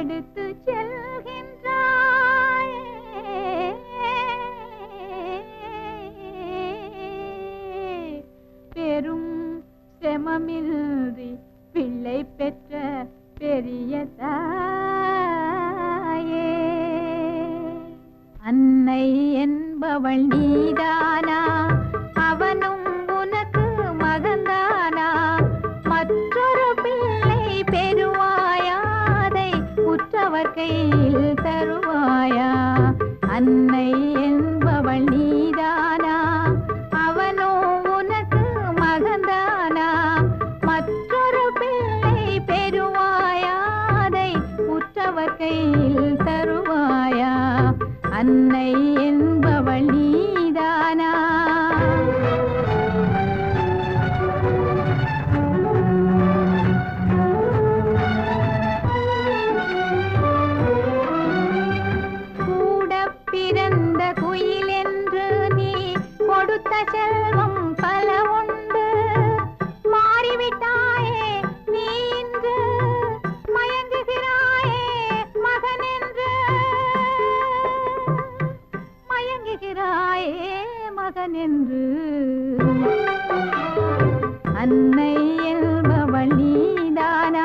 எடுத்து செல்கின்றாய் பெரும் செமமின்றி பிள்ளை பெற்ற பெரிய தாயே அன்னை என்பவள் நீதானா அவனும் உனக்கு மகந்தானா மற்றொரு பிள்ளை பெறுவாயாதை உற்றவர் கையில் தருவாயா அன்னை என்பவள் நீதானா அவனோ உனக்கு மகந்தானா மற்றொரு பிள்ளை பெறுவாயாதை உற்றவர் கையில் தருவாயா அன்னை என்பவள் நீதானா கூட பிறந்த குயில் என்று நீ கொடுத்த செல்வம் பல உண்டு மாறிவிட்டாயே நீ இன்று மயங்குகிறாயே மகன் என்று மயங்குகிறாயே மகன் என்று அன்னை என்பவள் நீதானா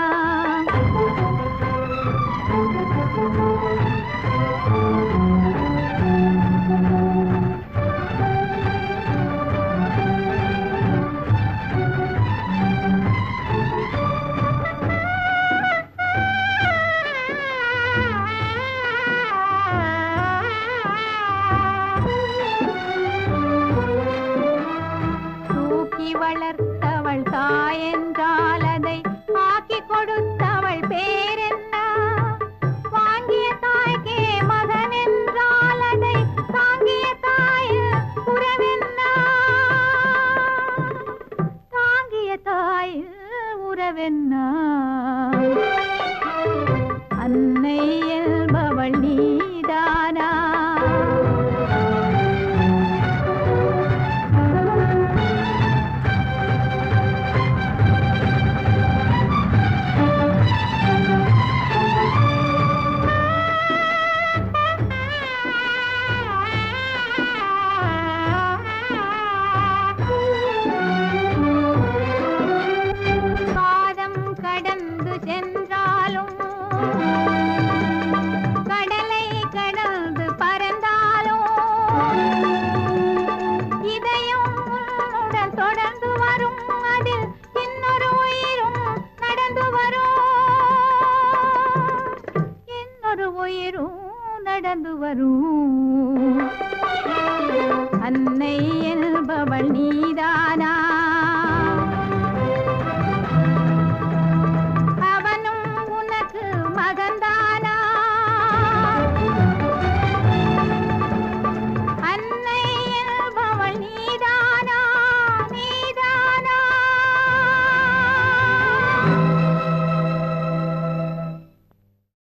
தூக்கி வளர்த்தவள் தாயென்றால் அதை ஆக்கி கொடுத்தவள் பேரென்ன வாங்கிய தாய்க்கே மகன் என்றால் அதை தாங்கிய தாய் உறவென்ன தாங்கிய தாய் உறவென்ன அன்னை என்பவள் நீதானா காலம் கடந்து சென்றாலும் கடலை கடந்து பறந்தாலும் இதயம் உன்னுடன் தொடர்ந்து வரும் அதில் இன்னொரு உயிரும் நடந்து வரும் இன்னொரு உயிரும் நடந்து வரும் அன்னை என்பவள் நீதானா